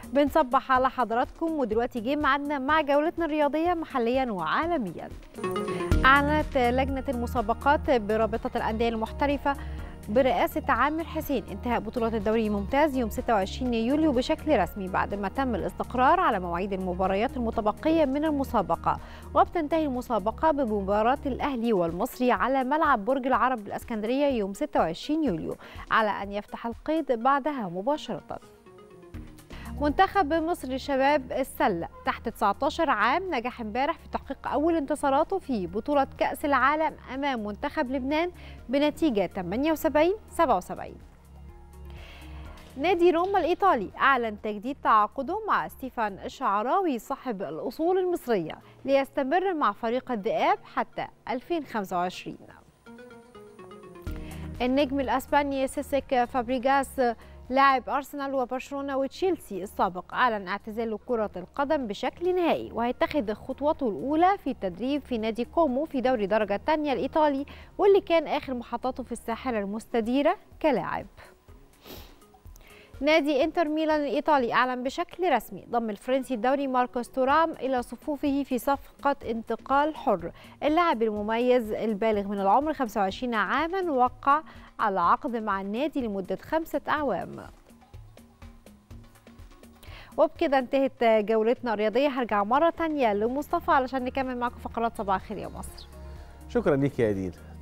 بنصبح على حضراتكم ودلوقتي جه ميعادنا مع جولتنا الرياضيه محليا وعالميا اعلنت لجنه المسابقات برابطه الانديه المحترفه برئاسة عامر حسين انتهاء بطولة الدوري الممتاز يوم 26 يوليو بشكل رسمي بعد ما تم الاستقرار على مواعيد المباريات المتبقية من المسابقة وبتنتهي المسابقة بمباراة الأهلي والمصري على ملعب برج العرب بالإسكندرية يوم 26 يوليو على أن يفتح القيد بعدها مباشرة منتخب مصر للشباب السلة تحت 19 عام نجح امبارح في تحقيق أول انتصاراته في بطولة كأس العالم أمام منتخب لبنان بنتيجة 78 77 نادي روما الإيطالي أعلن تجديد تعاقده مع ستيفان الشعراوي صاحب الأصول المصرية ليستمر مع فريق الذئاب حتى 2025 النجم الأسباني سيسيك فابريغاس لاعب أرسنال وبرشلونة وتشيلسي السابق أعلن اعتزاله كرة القدم بشكل نهائي وهيتخذ خطوته الأولى في التدريب في نادي كومو في دوري درجة الثانية الإيطالي واللي كان آخر محطاته في الساحرة المستديرة كلاعب نادي انتر ميلان الايطالي اعلن بشكل رسمي ضم الفرنسي الدوري ماركوس تورام الى صفوفه في صفقه انتقال حر اللاعب المميز البالغ من العمر 25 عاما وقع على عقد مع النادي لمده خمسه اعوام وبكده انتهت جولتنا الرياضيه هرجع مره تانية لمصطفى علشان نكمل معكم فقرات صباح الخير يا مصر شكرا ليك يا اديل